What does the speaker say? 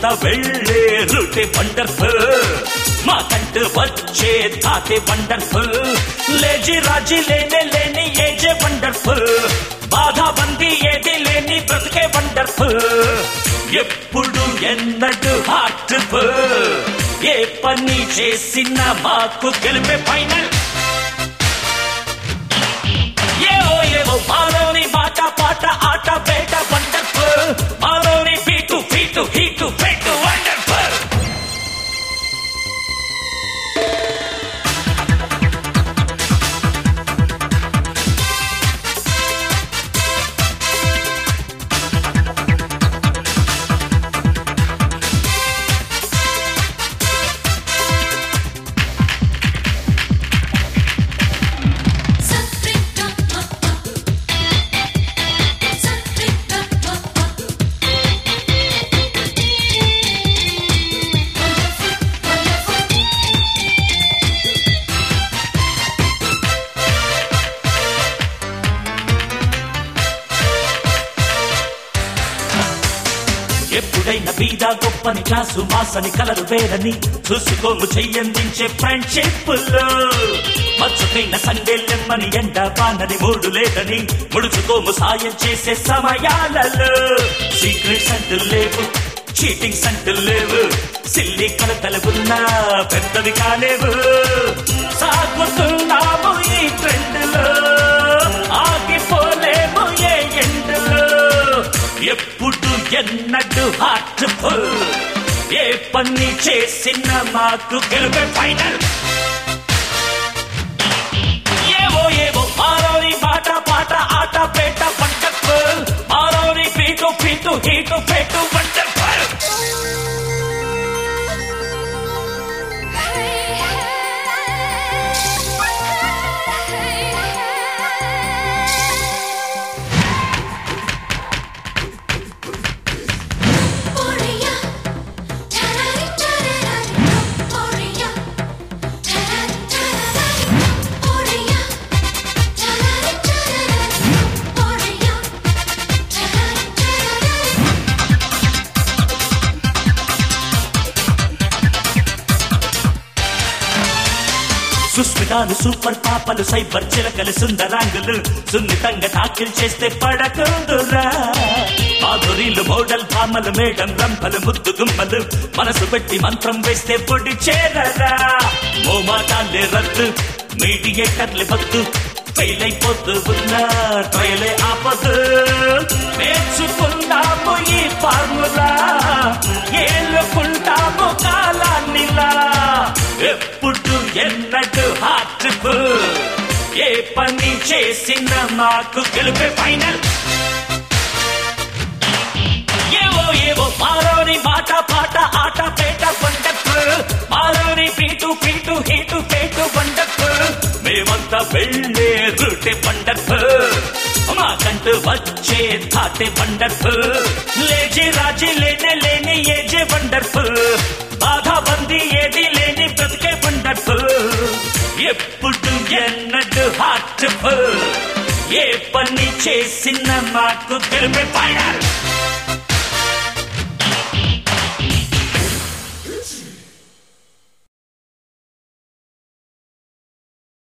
మేమంతా వెళ్ళే రూటే వండర్ఫుల్ మాకంటూ వచ్చే తాతే వండర్ఫుల్ లేజీ రాజీ లేనే లేని ఏజే వండర్ఫుల్ బాధ బంది ఏది లేని బ్రతికే వండర్ఫుల్ ఎప్పుడు ఎన్నడు హార్ట్ఫుల్ ఏ పని చేసినా మాకు గెలిపే ఫైనల్ ఏవో ఏవో మాలోని మాట పాట ఆట పేట వండర్ఫుల్ మాలోని పీటు ఫీటు హీటు పెట్టు వండర్ఫుల్ ఎప్పుడైనా బీద గొప్పని క్లాసు మాసని కలరు వేరని చూసుకోము చెయ్యందించే ఫ్రెండ్షిప్ మచ్చుకైన సండే లెమ్మని ఎండ పానని మూడు లేదని ముడుచుకోము సాయం చేసే సమయాలలో సీక్రెట్స్ అంటూ లేవు చీటింగ్స్ అంటూ లేవు సిల్లి కలతలు ఉన్నా పెద్దవి కాలేవు సాగుతున్నాము ఈ ట్రెండ్ లో ఆగిపోలేము ఏ ఎండలో ఎప్పుడు ఎన్నడు హార్ట్ఫుల్ ఏ పని చేసిన మాకు గెలుపే ఫైనల్ ఏవో ఏవో మారోని మాట పాట ఆట పేట వండర్ఫుల్ మారోని పీటు పీటు హీటు పెట్టు వండర్ఫుల్ సుస్మితాలు సూపర్ పాపలు సైబర్ చిలకలు సుందరాంగులు సున్నితంగా టాకిల్ చేస్తే పడకుందురా మాధురీలు మోడల్ భామలు మేడం రంపలు ముద్దు గుమ్మలు మనసు పెట్టి మంత్రం వేస్తే పొడి చేరరా మోమాటాలే రద్దు మీడియేటర్లు వద్దు ఫెయిల్ అయిపోతూ ఉన్నా ట్రయలే ఆపదు నేర్చుకుందాము ఈ ఫార్ములా ఏలుకుంటాము కాలాన్నిలా ఎప్పుడు ఎన్నడు హార్ట్ఫుల్ ఏ పని చేసిన మాకు గెలుపే ఫైనల్ ఏవో ఏవో మాలోని మాట పాట ఆట పేట వండర్ఫుల్ మాలోని పీటు పీటు హీటు పేటు వండర్ఫుల్ మేమంతా వెళ్ళే రూటే వండర్ఫుల్ మాకంటూ వచ్చే థాటే వండర్ఫుల్ లేజీ రాజీ లేనే లేని ఏజే వండర్ఫుల్ బాధ బంది ఏది లేని బ్రతికే వండర్ఫుల్ ఎప్పుడు ఎన్నడు హార్ట్ఫుల్ ఏ పని చేసిన మాకు తెలిపే ఫైనల్